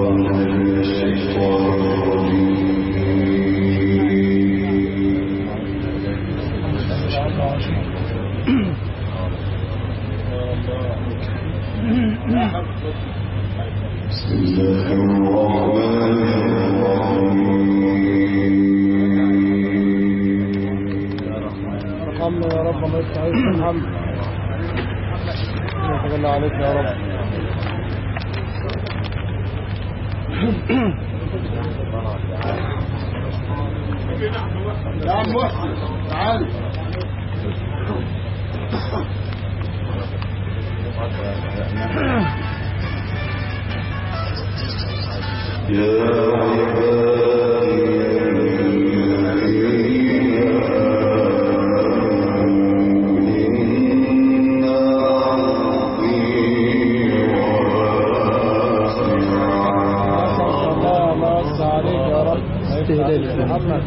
ارحمنا يا رب ما يستحيل الحمد يتجلى عليك يا رب يا عم محسن تعال الله ما وسع عليك يا رب استهلال يا محمد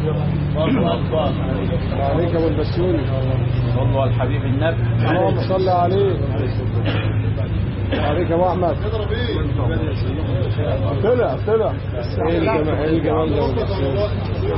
عليك ابو البسيوني صلوا على الحبيب النبي اللهم صل عليه عليك يا ابو احمد طلع طلع ايه الجمال ايه الجمال ده والبسيوني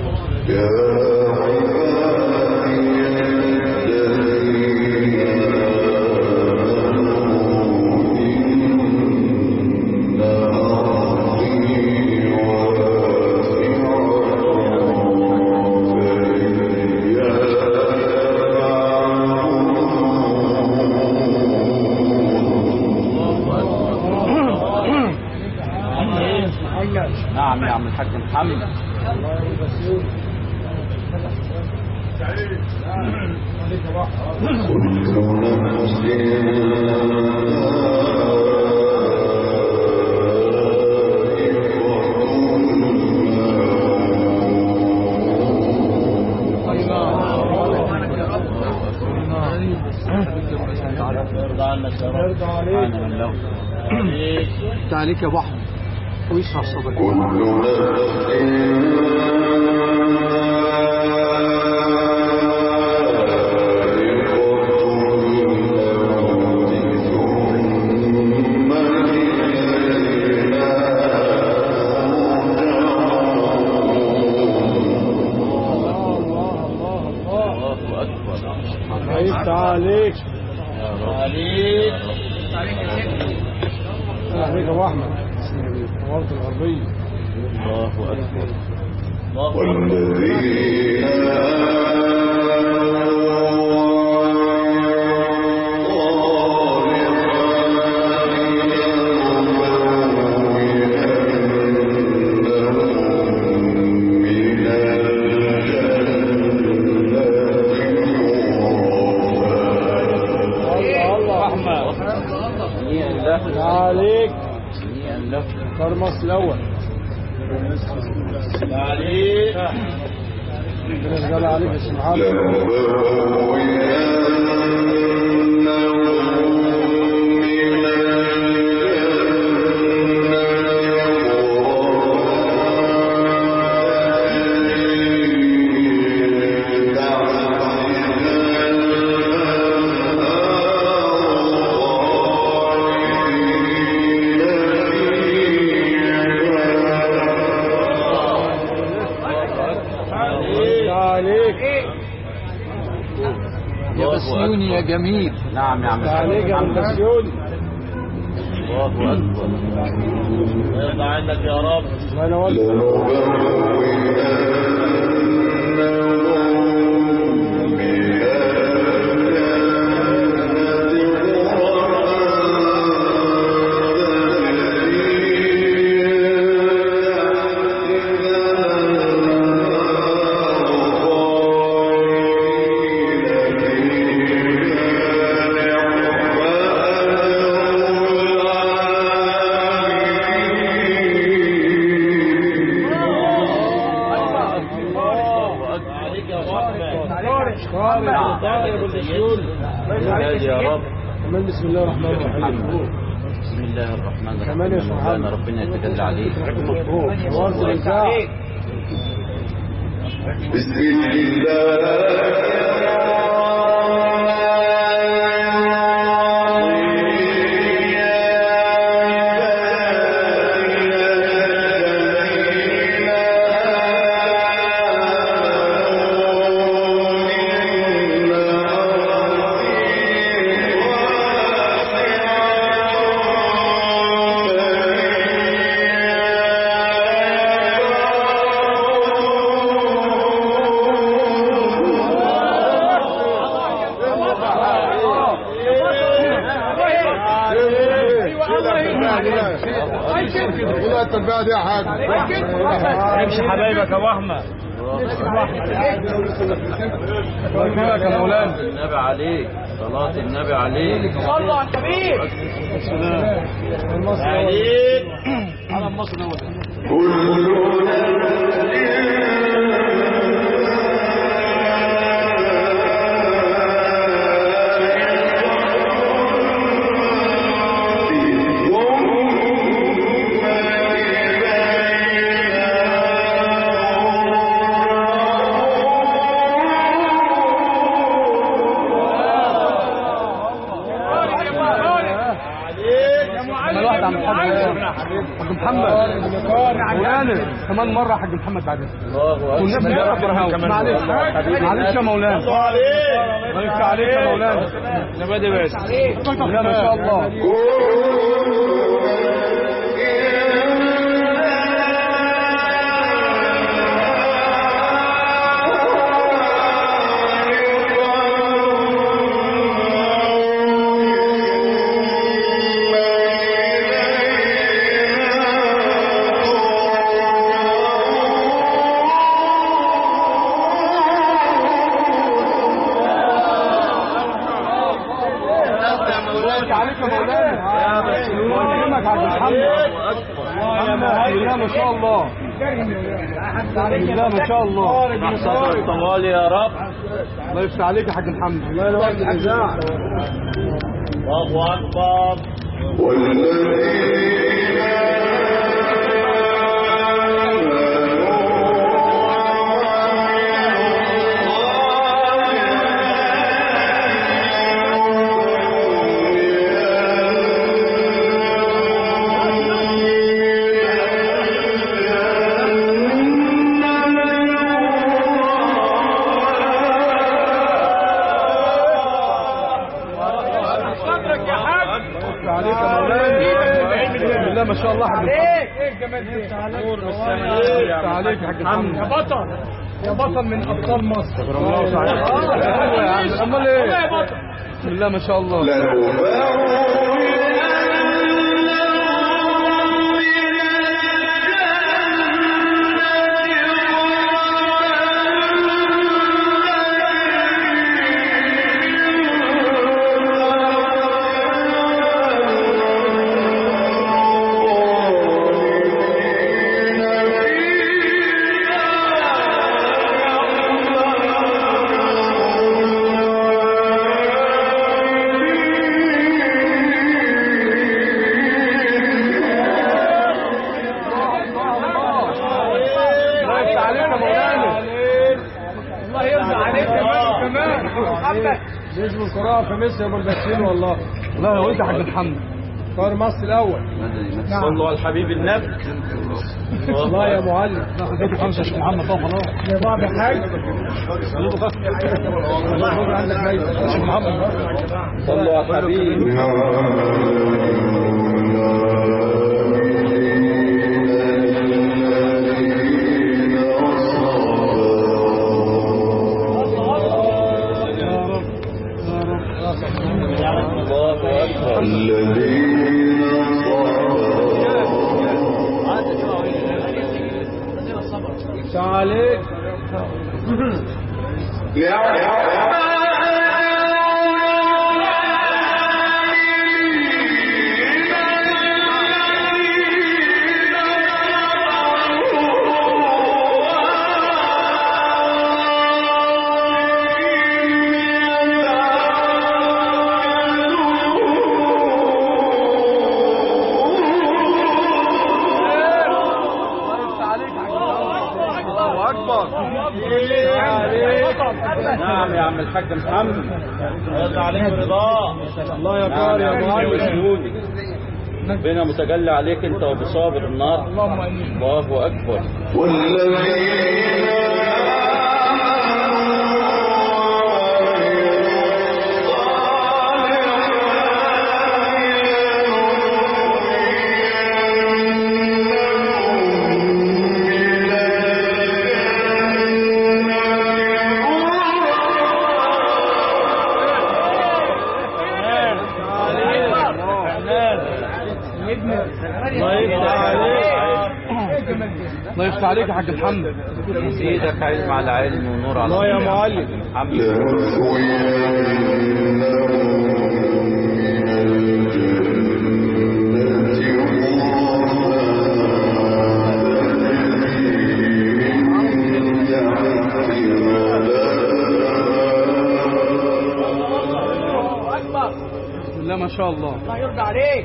محمد نعم يا عم الحاج محمد الله يا البسيوني عليك يا ابو احمد يرضى عنك يا رب يرضى عليك سبحان من له عليك يا ابو احمد ويشرح صدرك الله الله الله الله اكبر عيبت عليك يا رب عليك عليك يا ابو احمد نورت الغربيه الله اكبر الله الله الله احمد هنيئا له عليك هنيئا له ترمس الاول عليك ربنا يجعل عليك يا سي محمد عليك يا بسيوني يا جميل نعم يا عم الحاج عليك يا ابو محمد البسيوني الله اكبر يرضى عنك يا رب الله ينور عليك يا رب طارق طارق ابو البسيوني يا رب كمان بسم الله الرحمن الرحيم بسم الله الرحمن كمان يا الرحيم سبحان مولانا ربنا يتجلى عليك نورت الاذاعه بسم الله بقى التنبيه دي يا حاج امشي حبايبك يا ابو احمد الله يكرمك يا مولانا النبي عليك صلاة النبي عليك صلوا على الحبيب عليك على مصر الاول كمان واحد عم محمد حاج محمد مولانا كمان مره حاج محمد بعد الله والناس أكبر اللي يعرف معلش معلش يا مولانا معلش عليك يا مولانا نبادي بس لا ما شاء الله عليك عليك يا مولانا يكرمك عبد محمد محمد بالله ما شاء الله بالله ما شاء الله صدر الطوال يا رب الله يفتح عليك يا حاج محمد الله ينور الاذاعه الله أكبر يفتح عليك يا مولانا بالله ما شاء الله حاج محمد ايه الجمال ده يفتح عليك يا حاج محمد يا بطل يا بطل من ابطال مصر الله صحيح ايوه يا عم امال ايه بسم الله ما شاء الله الله يفتح عليك يا مولانا الله يرضى عليك كمان كمان محمد نجم القراءة في مصر يا ملبسين والله والله لو انت حاج محمد طار مصر الاول صلوا على الحبيب النبي والله يا معلم ناخد بيته خمسة يا محمد طب خلاص يا بعض حاج الله عندك ميت يا محمد صلوا على الحبيب الله أكبر عليك الله اكبر نعم يا عم الحاج محمد رضا عليك رضا الله يا كار يا معلم وشهودي ربنا متجلى عليك انت وبصابر النار اللهم امين الله اكبر الله يفتح عليك الله يفتح عليك يا حاج محمد يزيدك علم على علم ونور على الله يا نور. معلم. محمد بسم الله ما شاء الله الله يرضى عليك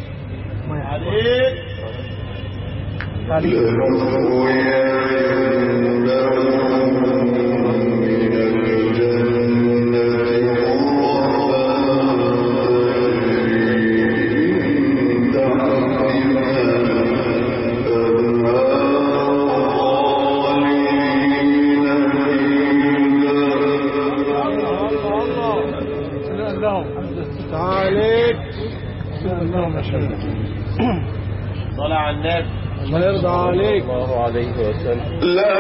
عليك بسم الله ما شاء الله طلع على النبي الله يرضى عليك صلى الله عليه وسلم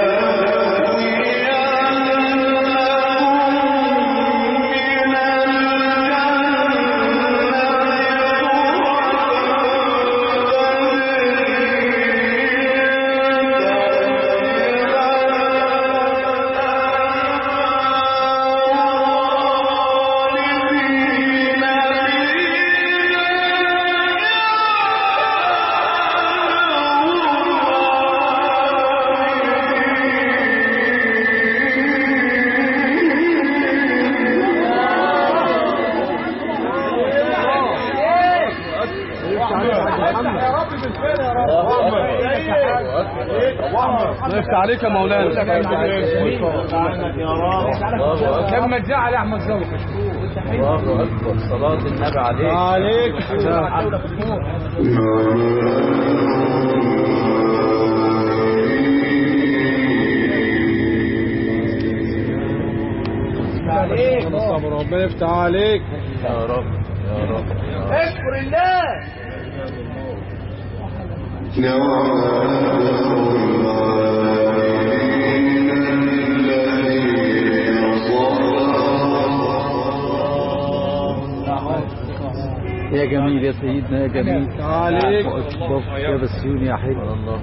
الله يفتح عليك يا مولانا لما تزعل يا احمد زوجك الله اكبر صلاة النبي عليك عليك عليك الصبر ربنا يفتح عليك يا رب يا رب يا رب اشكر الله يا جميل يا سيدنا يا جميل عليك أكبر يا بسيون يا حلو الله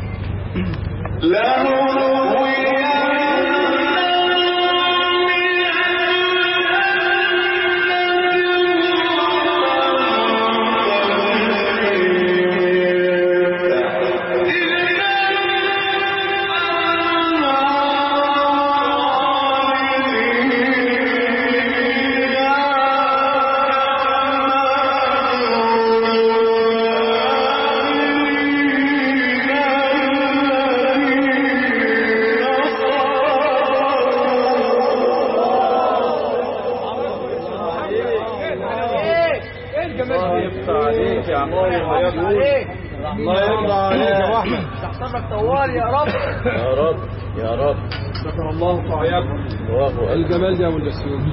الله يفتح عليك يا عم عليك الله يرضى عليك يا احمد تحسبك طوال يا رب يا رب يا رب شكر الله طاعيكم الله اكبر الجمال ده يا ابو البسيون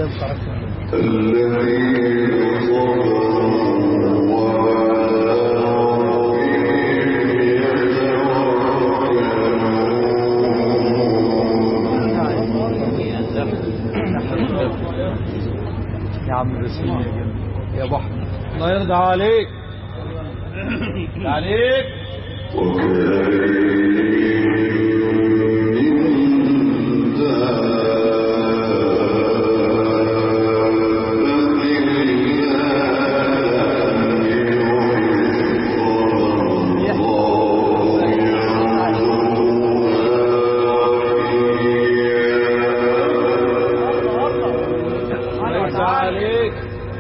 يا عم بسيون يا جميل يا ابو احمد الله يرضى عليك عليك الله يرضى عليك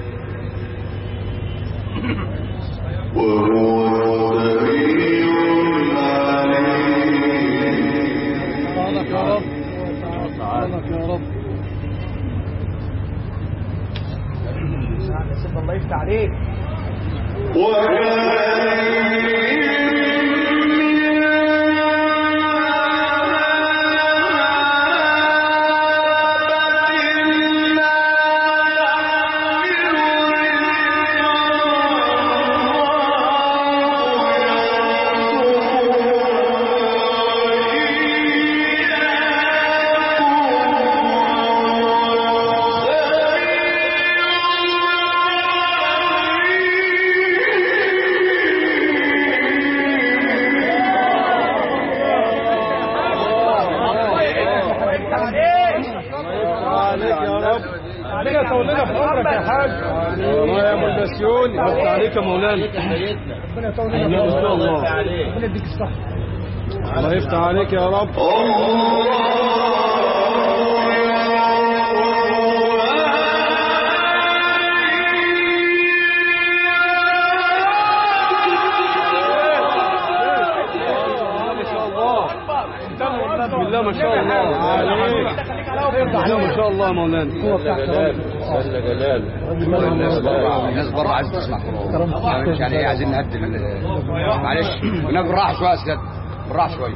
سبحانك يا رب سبحانك يا رب الله يفتح عليك Yeah. عمرك يا حاج والله يا مدسيون افتح عليك يا مولانا ربنا يطول إن لك شاء الله ربنا يديك الصحة الله يفتح عليك يا رب ما شاء الله بسم الله ما شاء الله عليك بسم الله ما شاء الله يا مولانا جل جلاله جل جلاله الناس بره عايز تسمع قرآن مش يعني ايه عايزين نهدي ال- معلش هناك بالراحه شويه يا سيادة بالراحه شويه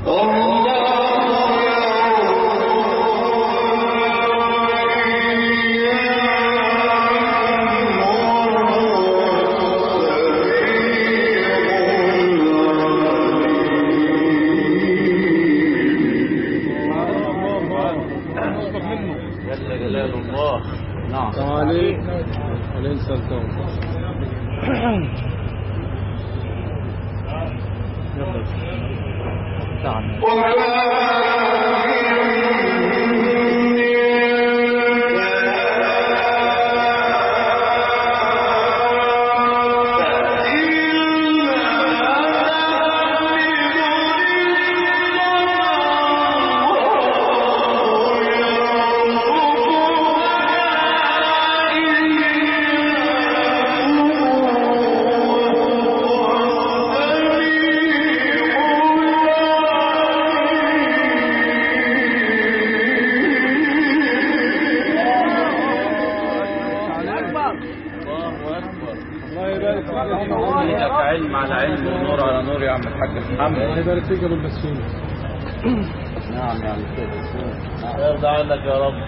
جل جلال الله نعم عليك عليك سلطان الله اكبر الله يبارك فيك ايدك علم على علم ونور على نور يا عم الحاج الله محمد يبارك فيك يا ابو البسيون نعم يا عم يرضى عنك يا رب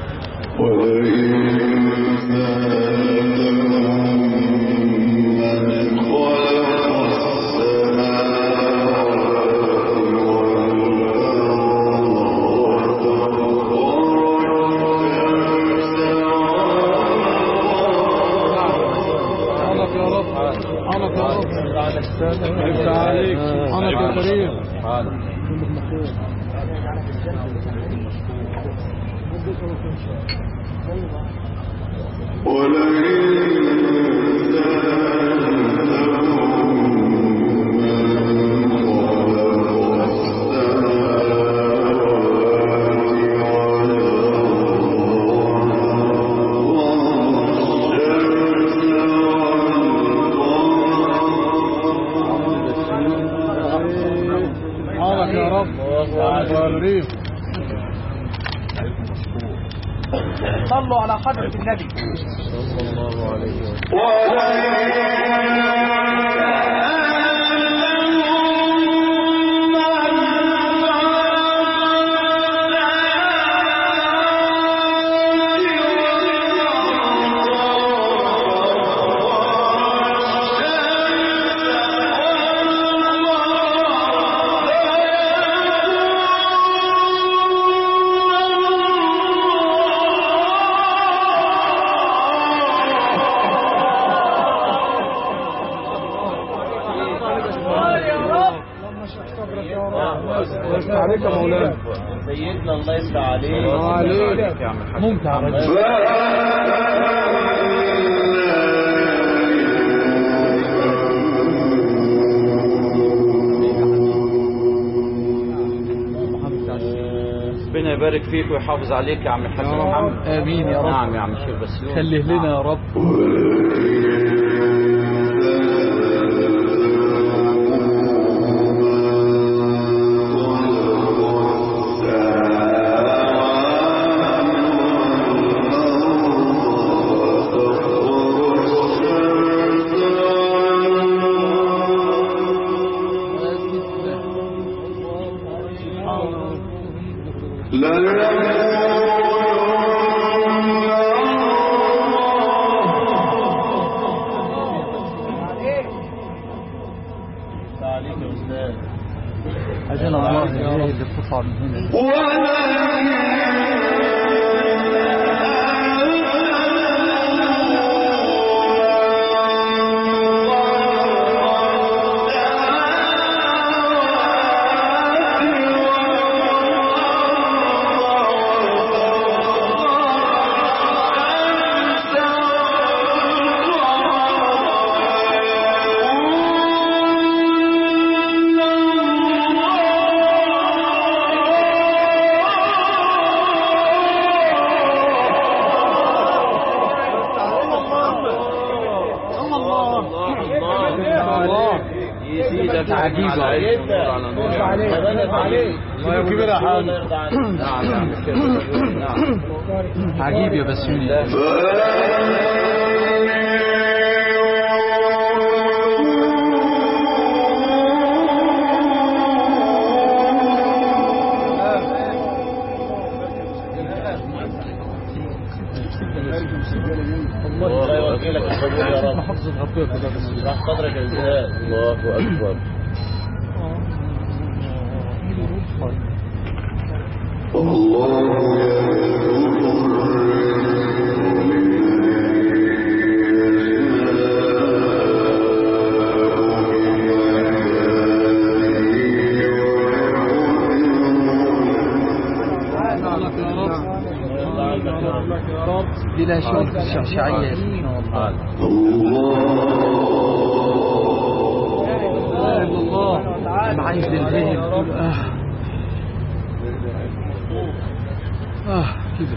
عنك يا رب عنك يا رب يفتح عليك عنك يا كريم عنك يا رب عنك يا كريم صلوا على حضرة النبي صلى الله عليه وسلم الله يفتح عليك يا مولانا سيدنا الله يفتح عليك الله عليك. يا عم الحاج ممتع رجل ربنا يبارك فيك ويحافظ عليك يا عم الحاج يا رب. محمد آمين يا رب. نعم يا عم الشيخ بسيون خليه لنا يا رب يفتح عليك يا استاذ أجل الله هي اللي بتطلع من هنا Thank عجيبة كبير يا حاج عجيب يا بسيوني الله يوكلك القبول يا رب راح قدرك يا زياد الله اكبر دي لها شغل الشعشعية ان شاء الله لا اله الا الله معايز الذهن اه اه كده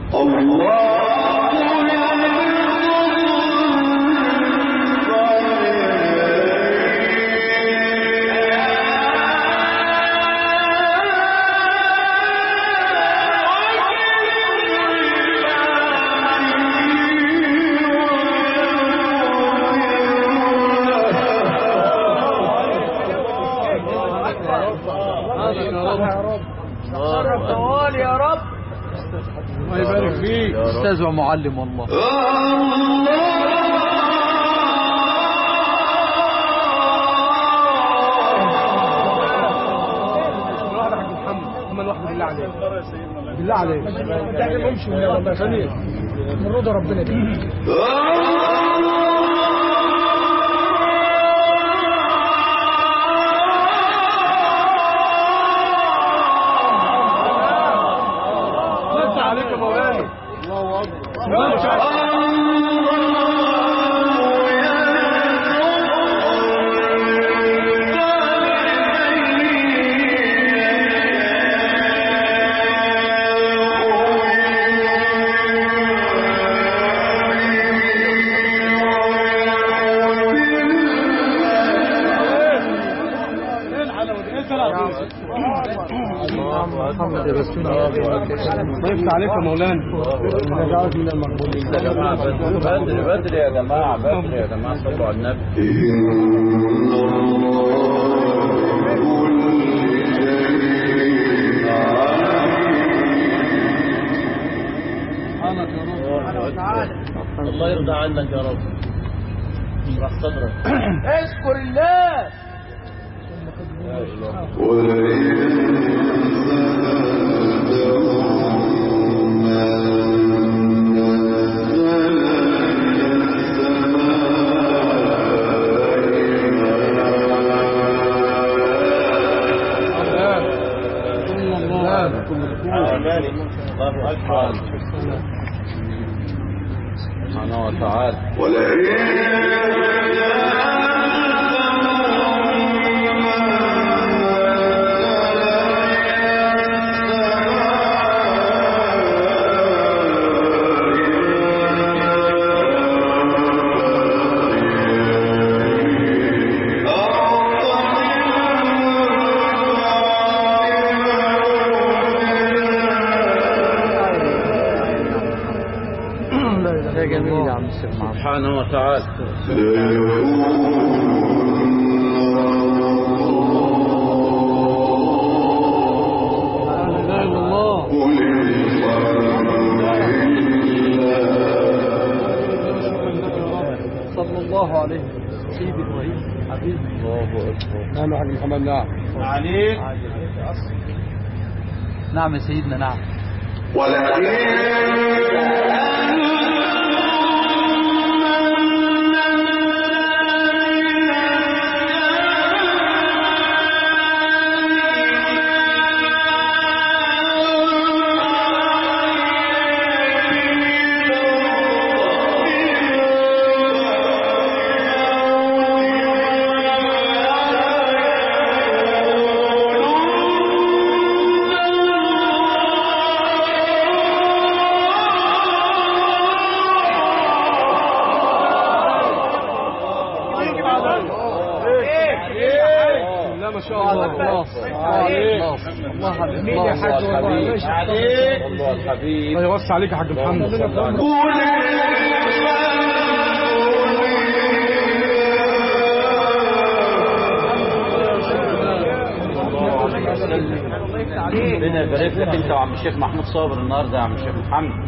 شرف طوال يا رب الله يبارك فيك استاذ ومعلم والله الواحد يا حاج محمد هم الواحد بالله عليك بالله عليك ما تعلمهمش والله خليل من رضا ربنا دي بس عليك يا مولانا الله اكبر محمد يا بسيوني ضيفت عليك يا مولانا نجعلك من المقبولين يا جماعة بدري بدري يا جماعة بدري يا جماعة صلوا على النبي الله يرضى عنك يا رب راح صدرك اذكر الله آمين الله أكبر سبحانه وتعالى يا جميل يا عم الشيخ محمد سبحانه وتعالى لا اله الا الله صلى الله عليه سيدي ابراهيم حبيبي نعم يا حاج محمد نعم عليك نعم يا سيدنا نعم Oh الإخلاص الله على مين يا الإخلاص حاج والله ماشي عليك الله الحبيب الله يوسع عليك يا حاج محمد ربنا يبارك لك انت وعم الشيخ محمود صابر النهارده يا عم الشيخ محمد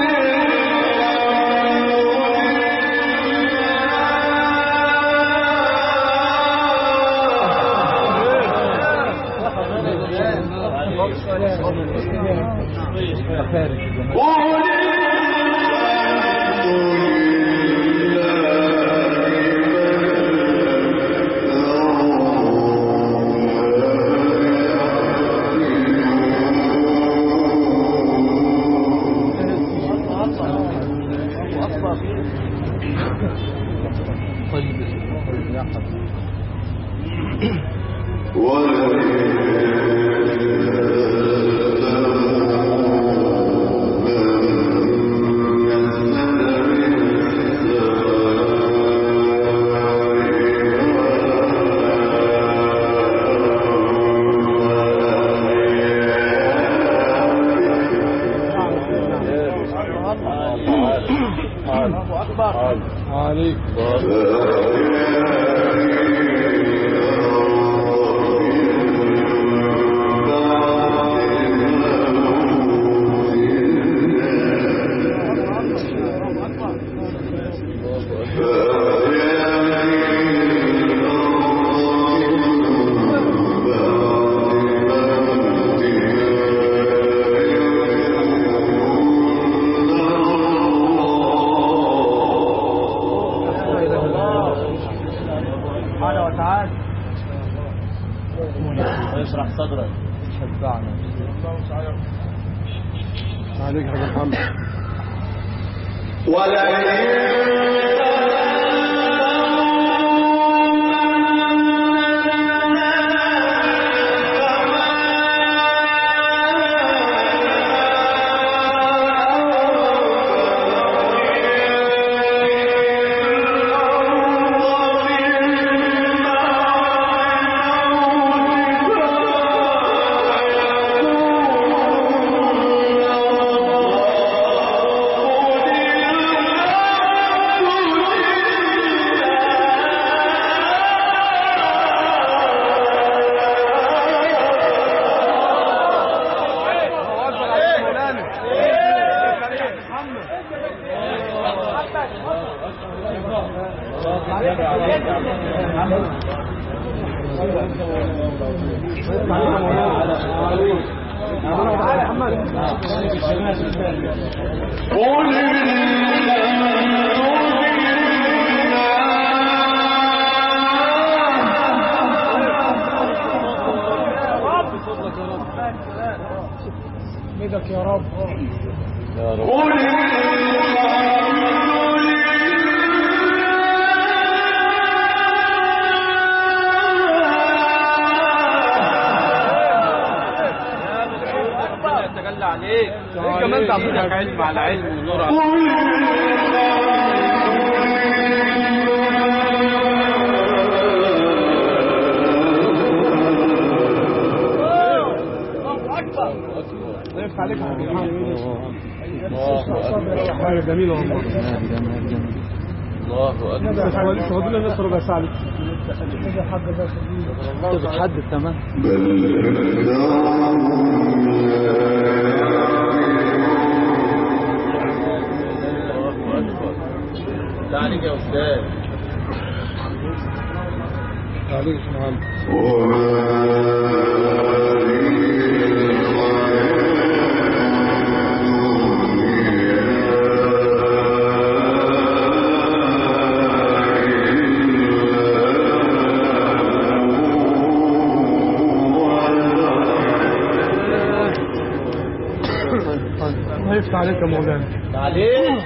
عليك ويشرح صدرك شبعنا عليك يا حاج محمد ايدك يا رب يا رب يتجلى عليك كمان تعبير ايدك علم على علم ونور على الله يفتح عليك يا حاج محمد الله حاجه جميله والله الله اكبر بس هو لسه فاضل لنا لسه ربع ساعه لسه انت بتحدد تمام الله اكبر لا عليك يا استاذ عليك يا محمد الله يفتح عليك يا مولانا عليك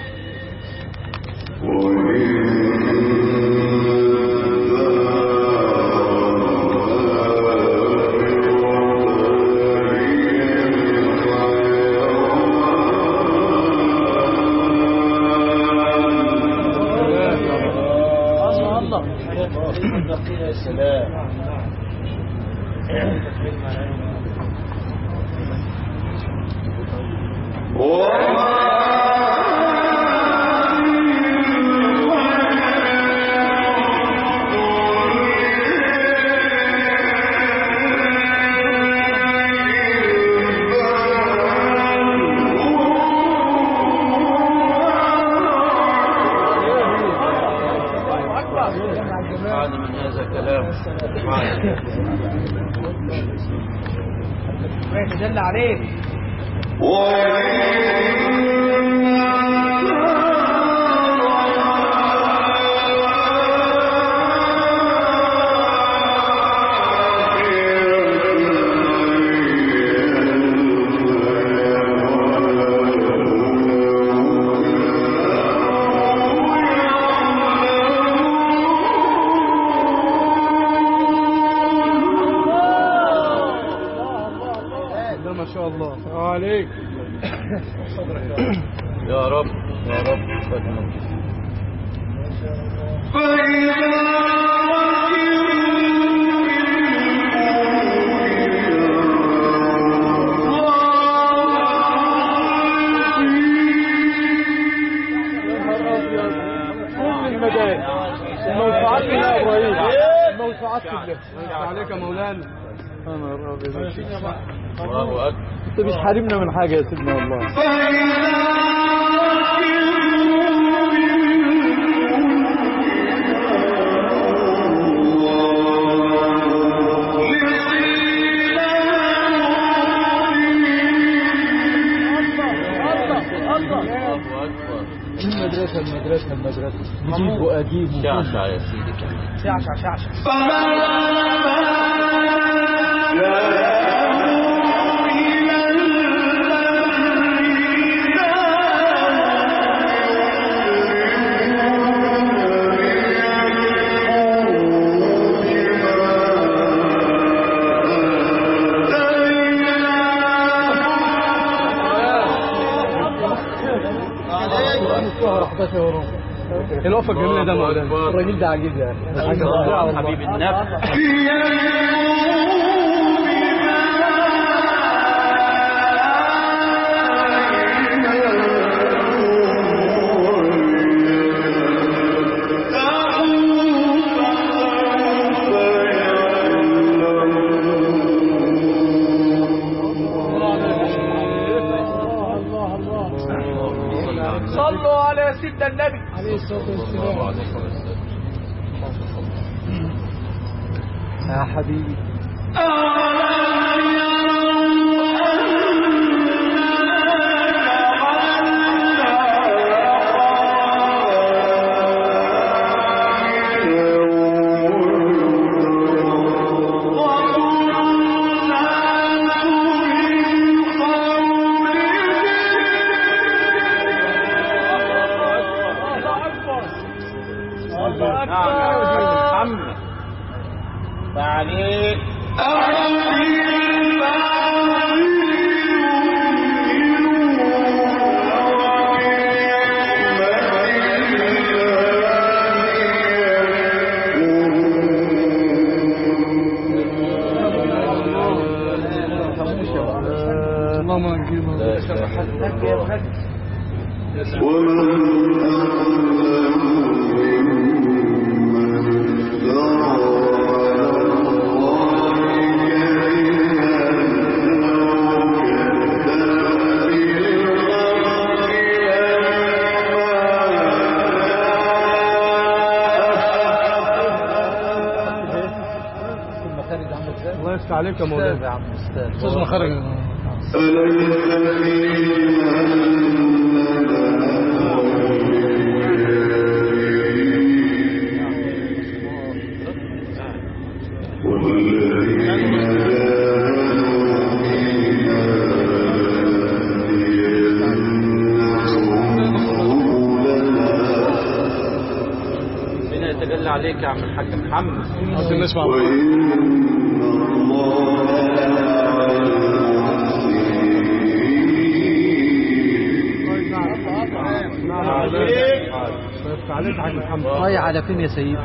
الله الله يا سلام بعد من هذا كلام دل عليك ده ما شاء الله عليك يا رب يا رب فاتنا. كل المدائن الموسوعات كلها يا ابراهيم الموسوعات كلها عليك يا مولانا انا الراجل الله اكبر انت مش حارمنا من حاجه يا سيدنا والله الله اكبر المدرسه المدرسه المدرسه جديد وقديم شعشع يا سيدي كمان شعشع شعشع الشهر 11 وربع الوقفه الجميله ده مولانا الراجل ده عجيب يعني الله حبيب النفس صلوا على سيدنا النبي يا حبيبي محمد فعليك اللهم انجينا المخارج عامله ازاي؟ الله يفتح عليك يا استاذ مولانا يا عم استاذ استاذ مخرج ربنا يتجلى عليك يا عم الحاج محمد عايزين نسمع الله يفتح عليك يا حاج محمد رايح على فين يا سيدي؟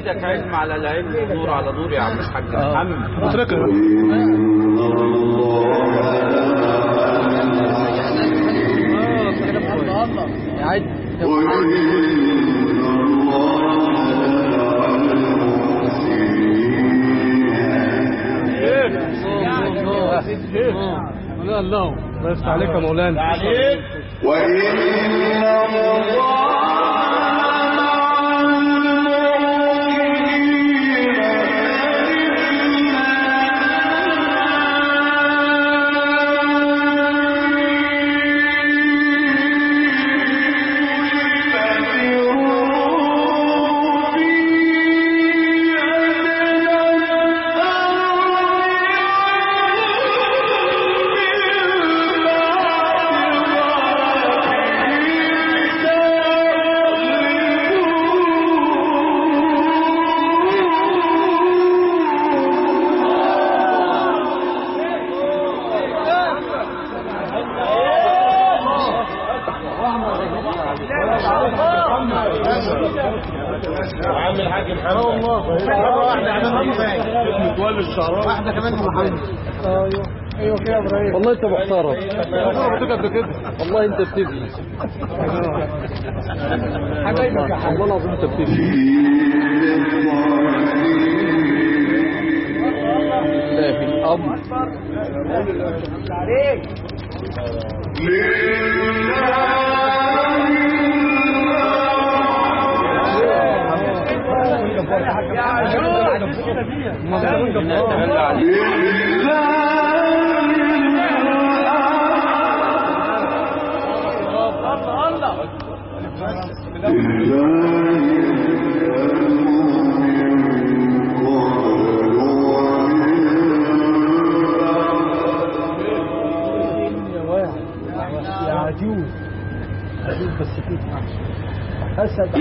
يزيدك علم على العلم ونور على نور يا عم الحاج محمد متركه لا الله بس عليك يا مولانا عليك عم الحاج محمد مرة واحدة عملنا متولي الشعراء واحدة كمان محمد ايوه كده يا ابراهيم والله انت محترم انا بتوجد قبل كده والله انت بتبني حبايبك يا حاج والله العظيم انت بتبني لله الامر نتمنى عليك يا عجوز عجوز بس فيك اسد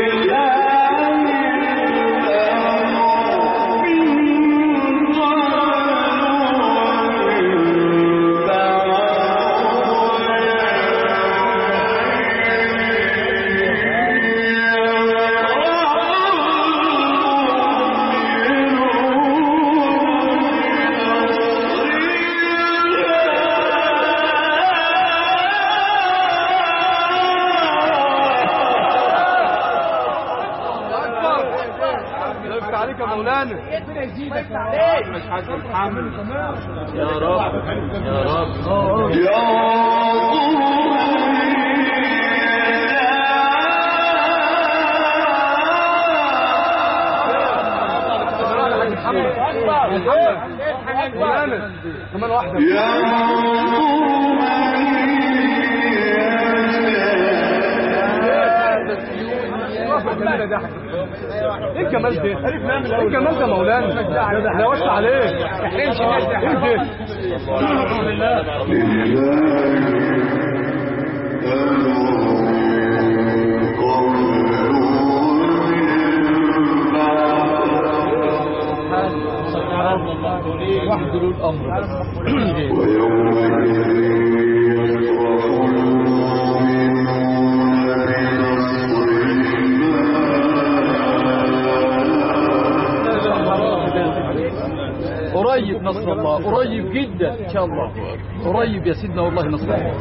لفت عليك يا مولانا مش حاج محمد يا رب يا رب محمد محمد مولانا كمان واحده جميلة ده ايه الجمال ده؟ ايه الجمال ده مولانا؟ ده وسع عليك ايه ده؟ وحده له الامر قريب نصر الله قريب جدا ان شاء الله قريب يا سيدنا والله نصر الله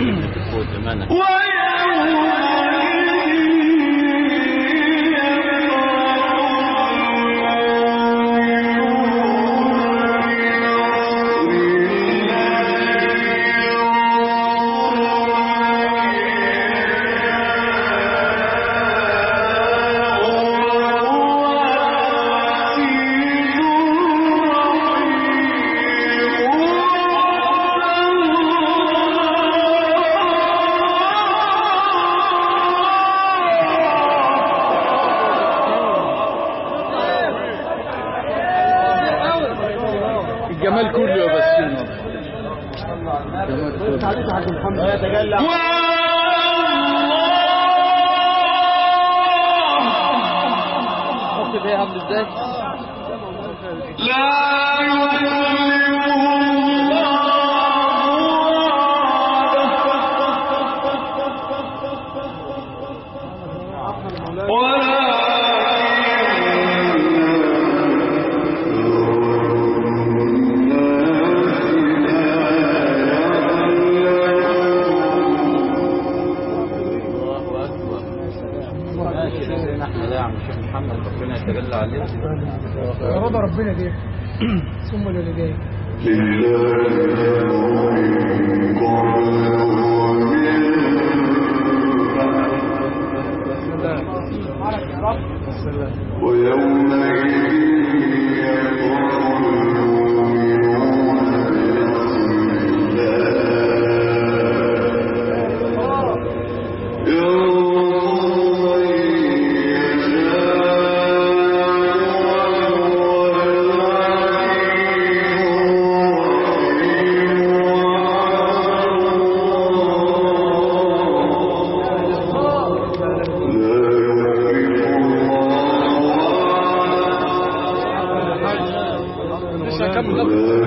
الجمال كله يا بسيم يتجلى حط فيها عامل ازاي ولا رضا ربنا دي ثم الوالدين لسه كم